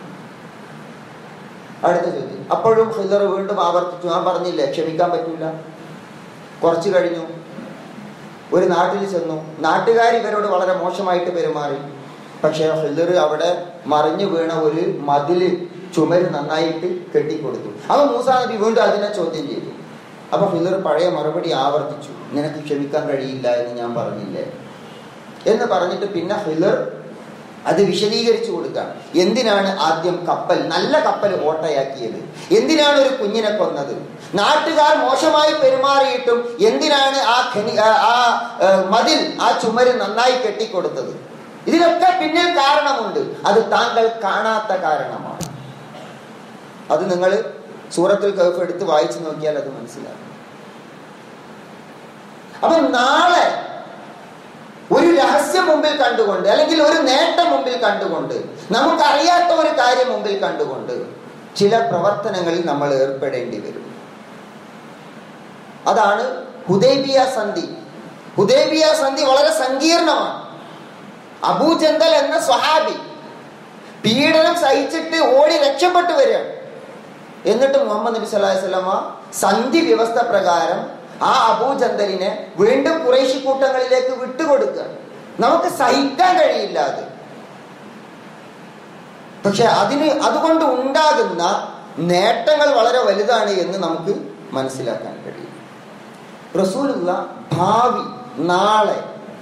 അടുത്ത ചോദ്യം അപ്പോഴും ഹില്ലർ വീണ്ടും ആവർത്തിച്ചു ഞാൻ പറഞ്ഞില്ലേ ക്ഷമിക്കാൻ പറ്റൂല കുറച്ചു കഴിഞ്ഞു ഒരു നാട്ടിൽ ചെന്നു നാട്ടുകാർ ഇവരോട് വളരെ മോശമായിട്ട് പെരുമാറി പക്ഷേ ഹില്ലർ അവിടെ മറിഞ്ഞു വീണ ഒരു മതില് ചുമര് നന്നായിട്ട് കെട്ടിക്കൊടുത്തു അപ്പൊ മൂസാ നബി വീണ്ടും അതിനെ ചോദ്യം ചെയ്തു അപ്പൊ ഹില്ലർ പഴയ മറുപടി ആവർത്തിച്ചു നിനക്ക് ക്ഷമിക്കാൻ കഴിയില്ല എന്ന് ഞാൻ പറഞ്ഞില്ലേ എന്ന് പറഞ്ഞിട്ട് പിന്നെ ഹില്ലർ അത് വിശദീകരിച്ചു കൊടുക്കുകയാണ് എന്തിനാണ് ആദ്യം കപ്പൽ നല്ല കപ്പൽ ഓട്ടയാക്കിയത് എന്തിനാണ് ഒരു കുഞ്ഞിനെ കൊന്നത് നാട്ടുകാർ മോശമായി പെരുമാറിയിട്ടും എന്തിനാണ് ആ ഖനി ആ ആ, ഏ, മതിൽ ആ ചുമര് നന്നായി കെട്ടിക്കൊടുത്തത് ഇതിനൊക്കെ പിന്നിൽ കാരണമുണ്ട് അത് താങ്കൾ കാണാത്ത കാരണമാണ് അത് നിങ്ങൾ സൂറത്തിൽ കഫ് എടുത്ത് വായിച്ചു നോക്കിയാൽ അത് മനസ്സിലാകും അപ്പൊ നാളെ ഒരു രഹസ്യം മുമ്പിൽ കണ്ടുകൊണ്ട് അല്ലെങ്കിൽ ഒരു നേട്ടം മുമ്പിൽ കണ്ടുകൊണ്ട് നമുക്കറിയാത്ത ഒരു കാര്യം മുമ്പിൽ കണ്ടുകൊണ്ട് ചില പ്രവർത്തനങ്ങളിൽ നമ്മൾ ഏർപ്പെടേണ്ടി വരും അതാണ് ഹുദൈബിയ സന്ധി ഹുദൈബിയ സന്ധി വളരെ സങ്കീർണമാണ് അബൂജന്തൽ എന്ന സ്വഹാബി പീഡനം സഹിച്ചിട്ട് ഓടി രക്ഷപ്പെട്ടു വരികയാണ് എന്നിട്ട് മുഹമ്മദ് നബി സല്ലല്ലാഹു അലൈഹി വസല്ലമ സന്ധി വ്യവസ്ഥ പ്രകാരം ആ അബൂജന്തലിനെ വീണ്ടും കുറേശി കൂട്ടങ്ങളിലേക്ക് വിട്ടുകൊടുക്കുക നമുക്ക് സഹിക്കാൻ കഴിയില്ല അത് പക്ഷെ അതിന് അതുകൊണ്ട് ഉണ്ടാകുന്ന നേട്ടങ്ങൾ വളരെ വലുതാണ് എന്ന് നമുക്ക് മനസ്സിലാക്കാൻ കഴിയും റസൂലുള്ള ഭാവി നാളെ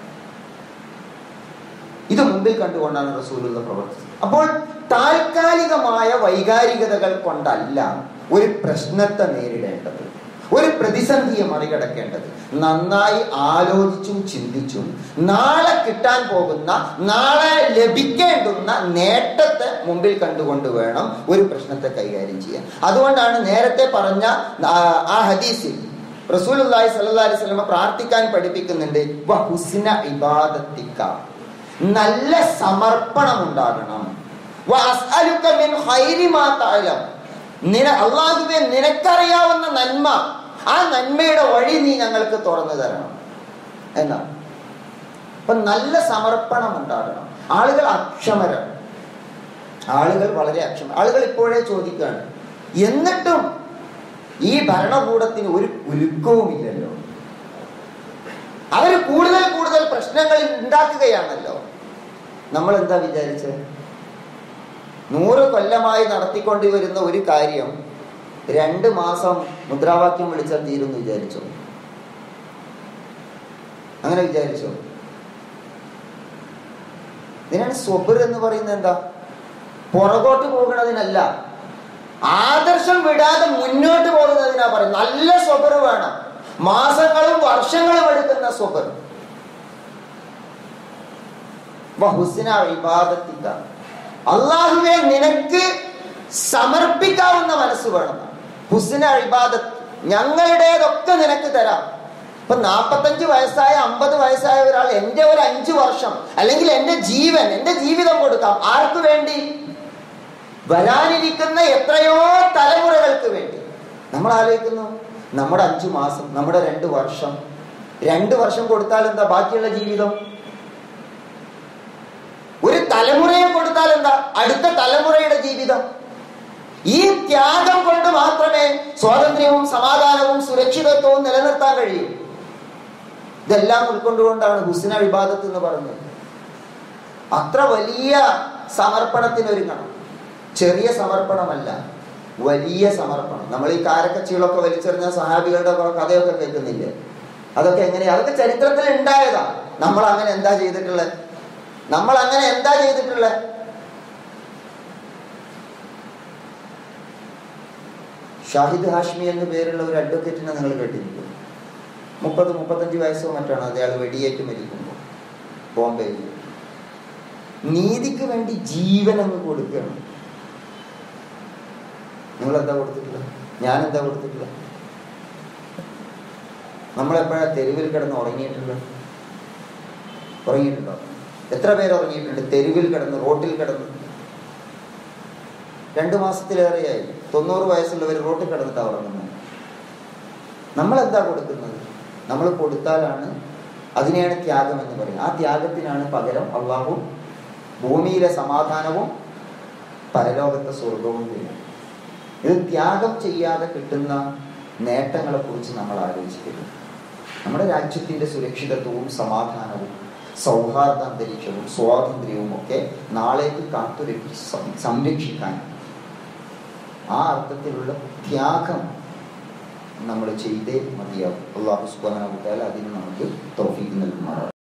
ഇത് മുമ്പിൽ കണ്ടുകൊണ്ടാണ് റസൂലുള്ള പ്രവർത്തിച്ചത് അപ്പോൾ താൽക്കാലികമായ വൈകാരികതകൾ കൊണ്ടല്ല ഒരു പ്രശ്നത്തെ നേരിടേണ്ടത് ഒരു പ്രതിസന്ധിയെ മറികടക്കേണ്ടത് നന്നായി ആലോചിച്ചും ചിന്തിച്ചും നാളെ കിട്ടാൻ പോകുന്ന നാളെ ലഭിക്കേണ്ടുന്ന നേട്ടത്തെ മുമ്പിൽ കണ്ടുകൊണ്ട് വേണം ഒരു പ്രശ്നത്തെ കൈകാര്യം ചെയ്യാൻ അതുകൊണ്ടാണ് നേരത്തെ പറഞ്ഞ ആ, ആ ഹദീസിൽ റസൂലുള്ളാഹി സ്വല്ലല്ലാഹി അലൈഹി വസല്ലമ പ്രാർത്ഥിക്കാൻ പഠിപ്പിക്കുന്നുണ്ട് വ ഹുസ്ന ഇബാദത്തിക്ക നല്ല സമർപ്പണം ഉണ്ടാകണം വ അസ്അലുക മിൻ ഖൈരി മാ തഅലം നിന അള്ളാഹുവെ നിനക്കറിയാവുന്ന നന്മ ആ നന്മയുടെ വഴി നീ ഞങ്ങൾക്ക് തുറന്നു തരണം എന്നാണ് അപ്പൊ നല്ല സമർപ്പണം ഉണ്ടാകണം ആളുകൾ അക്ഷമരാണ് ആളുകൾ വളരെ അക്ഷമ ആളുകൾ ഇപ്പോഴേ ചോദിക്കുകയാണ് എന്നിട്ടും ഈ ഭരണകൂടത്തിന് ഒരു കുലുക്കവുമില്ലല്ലോ അവർ കൂടുതൽ കൂടുതൽ പ്രശ്നങ്ങൾ ഉണ്ടാക്കുകയാണല്ലോ നമ്മൾ എന്താ വിചാരിച്ചത് നൂറ് കൊല്ലമായി നടത്തിക്കൊണ്ടുവരുന്ന ഒരു കാര്യം രണ്ട് മാസം മുദ്രാവാക്യം വിളിച്ചാൽ തീരും വിചാരിച്ചോ അങ്ങനെ വിചാരിച്ചോ ഇതിനാണ് സ്വബർ എന്ന് പറയുന്നത് എന്താ പുറകോട്ട് പോകുന്നതിനല്ല ആദർശം വിടാതെ മുന്നോട്ട് പോകുന്നതിനാ പറയും നല്ല സ്വബർ വേണം മാസങ്ങളും വർഷങ്ങളും എടുക്കുന്ന സ്വബർ വഹുസിന ഇബാദത്തിക്ക അള്ളാഹുവെ നിനക്ക് സമർപ്പിക്കാവുന്ന മനസ്സ് വേണം ഹുസിന ഇബാദത്ത് ഞങ്ങളുടേതൊക്കെ നിനക്ക് തരാം ഇപ്പൊ നാപ്പത്തഞ്ച് വയസ്സായ അമ്പത് വയസ്സായ ഒരാൾ എന്റെ ഒരു അഞ്ചു വർഷം അല്ലെങ്കിൽ എന്റെ ജീവൻ എന്റെ ജീവിതം കൊടുക്കാം ആർക്ക് വേണ്ടി വരാനിരിക്കുന്ന എത്രയോ തലമുറകൾക്ക് വേണ്ടി നമ്മൾ ആലോചിക്കുന്നു നമ്മുടെ അഞ്ചു മാസം നമ്മുടെ രണ്ട് വർഷം രണ്ട് വർഷം കൊടുത്താൽ എന്താ ബാക്കിയുള്ള ജീവിതം ഒരു തലമുറയെ കൊടുത്ത കൊടുത്താൽ എന്താ അടുത്ത തലമുറയുടെ ജീവിതം ഈ ത്യാഗം കൊണ്ട് മാത്രമേ സ്വാതന്ത്ര്യവും സമാധാനവും സുരക്ഷിതത്വവും നിലനിർത്താൻ കഴിയൂ ഇതെല്ലാം ഉൾക്കൊണ്ടുകൊണ്ടാണ് ഹുസ്ന വിവാദത്ത് എന്ന് പറഞ്ഞത് അത്ര വലിയ സമർപ്പണത്തിന് ഒരുങ്ങണം ചെറിയ സമർപ്പണമല്ല വലിയ സമർപ്പണം നമ്മൾ ഈ കാരക്കച്ചീളൊക്കെ വലിച്ചെറിഞ്ഞ സഹാബികളുടെ കുറെ കഥയൊക്കെ കേൾക്കുന്നില്ലേ അതൊക്കെ എങ്ങനെയാ അതൊക്കെ ചരിത്രത്തിൽ ഉണ്ടായതാ നമ്മൾ അങ്ങനെ എന്താ ചെയ്തിട്ടുള്ളത് നമ്മൾ അങ്ങനെ എന്താ ചെയ്തിട്ടുള്ളത് ഷാഹിദ് ഹാഷ്മി എന്ന പേരുള്ള ഒരു അഡ്വക്കേറ്റിനെ നിങ്ങൾ കേട്ടിരിക്കും മുപ്പത് മുപ്പത്തഞ്ച് വയസ്സോ മറ്റാണ് അയാൾ വെടിയേറ്റ് മരിക്കുമ്പോൾ ബോംബെയിൽ നീതിക്ക് വേണ്ടി ജീവൻ അങ്ങ് കൊടുക്കണം നിങ്ങൾ എന്താ കൊടുത്തിട്ടില്ല ഞാൻ എന്താ കൊടുത്തിട്ടില്ല നമ്മളെപ്പോഴാ തെരുവിൽ കിടന്ന് ഉറങ്ങിയിട്ടുള്ളത് ഉറങ്ങിയിട്ടുണ്ടോ എത്ര പേര് ഉറങ്ങിയിട്ടുണ്ട് തെരുവിൽ കിടന്ന് റോട്ടിൽ കിടന്ന് രണ്ടു മാസത്തിലേറെയായി തൊണ്ണൂറ് വയസ്സുള്ളവർ റോട്ടിൽ കിടന്നിട്ടാണ് ഉറങ്ങുന്നത് നമ്മൾ എന്താ കൊടുക്കുന്നത് നമ്മൾ കൊടുത്താലാണ് അതിനെയാണ് ത്യാഗം എന്ന് പറയുന്നത് ആ ത്യാഗത്തിനാണ് പകരം അള്ളാഹു ഭൂമിയിലെ സമാധാനവും പരലോകത്തെ സ്വർഗവും തരും ഇത് ത്യാഗം ചെയ്യാതെ കിട്ടുന്ന നേട്ടങ്ങളെ കുറിച്ച് നമ്മൾ ആലോചിക്കരുത് നമ്മുടെ രാജ്യത്തിന്റെ സുരക്ഷിതത്വവും സമാധാനവും സൗഹാർദ്ദ അന്തരീക്ഷവും സ്വാതന്ത്ര്യവും ഒക്കെ നാളേക്ക് കാത്തുരക്ഷി സംരക്ഷിക്കാൻ ആ അർത്ഥത്തിലുള്ള ത്യാഗം നമ്മൾ ചെയ്തേ മതിയാവും അള്ളാഹു സുബാന അതിന് നമുക്ക് തോഫീക്ക് നൽകുമാറാണ്